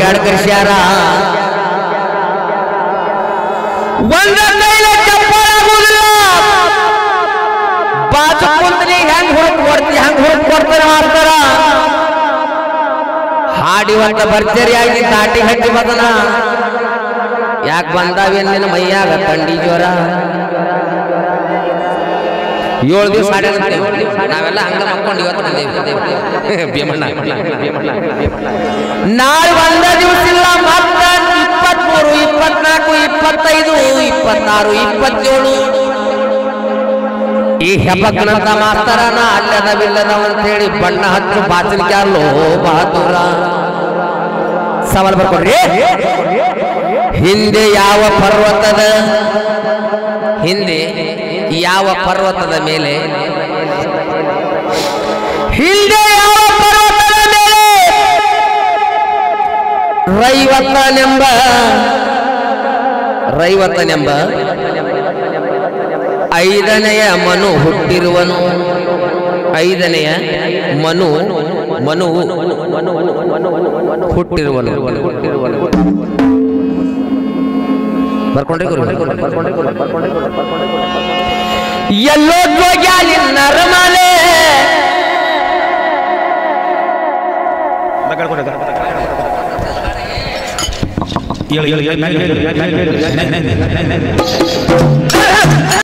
ಓಡ್ಯಾಡ್ ಕರ್ಸ್ಯಾರ ಒಂದ ಕೈಲೆ ಚಪ್ಪಲ್ ಆಗುದಿಲ್ಲ ಬಾಜು ಕುಂತ್ನಿ ಹೆಂಗ್ ಹುಡುಕ್ ಕೊಡ್ತಿ ಹೆಂಗ್ ಹುಡುಕ್ ಕೊಡ್ತಾರ ಮಾಡ್ತಾರ ಹಾಡಿವಂತ ಭರ್ಜರಿಯಾಗಿ ತಾಟಿ ಹಚ್ಚಿ ಬದನ ಯಾಕೆ ಬಂದಾವೇನ್ ನಿನ್ನ ಮೈಯಾಗ ತಂಡಿ ಜ್ವರ ಏಳು ದಿವಸ ನಾವೆಲ್ಲ ಹಂಗ ಮಕ್ಕೊಂಡು ಇವತ್ತು ಬಂದೇವಿ ಭೀಮಣ್ಣ ನಾಳೆ ಒಂದ ದಿವಸ ಇಲ್ಲ ಮತ್ತ ಇಪ್ಪತ್ಮೂರು ಇಪ್ಪತ್ನಾಲ್ಕು ಇಪ್ಪತ್ತೈದು ಇಪ್ಪತ್ತಾರು ಇಪ್ಪತ್ತೇಳು ಈ ಹೆಬ್ಬಕ್ಕನಂತ ಮಾಸ್ತರನ ಅಲ್ಲದವಿಲ್ಲದವ ಅಂತೇಳಿ ಬಣ್ಣ ಹಚ್ಚು ಬಾಚಲಿಕ್ಯಾರ್ಲೋ ಬಹದ್ದೂರ ಸವಾಲ್ ಬರ್ಕೊಡ್ರಿ ಹಿಂದೆ ಯಾವ ಪರ್ವತದ ಹಿಂದೆ ಯಾವ ಪರ್ವತದ ಮೇಲೆ ಹಿಂದೆ ಯಾವ ಪರ್ವತದ ಮೇಲೆ ರೈವತ್ತನೆಂಬ ರೈವತ್ತನೆಂಬ ಐದನೆಯ ಮನು ಹುಟ್ಟಿರುವನು ಐದನೆಯ ಮನು ಮನು ಹುಟ್ಟಿರುವನು ಬರ್ಕೊಂಡ್ರೆ ಗುರು ಎಲ್ಲೋ ಜೋಗ್ಯಾಲಿ ನರಮಲೆ ಹೇಳಿ ಹೇಳಿ ಹೇಳಿ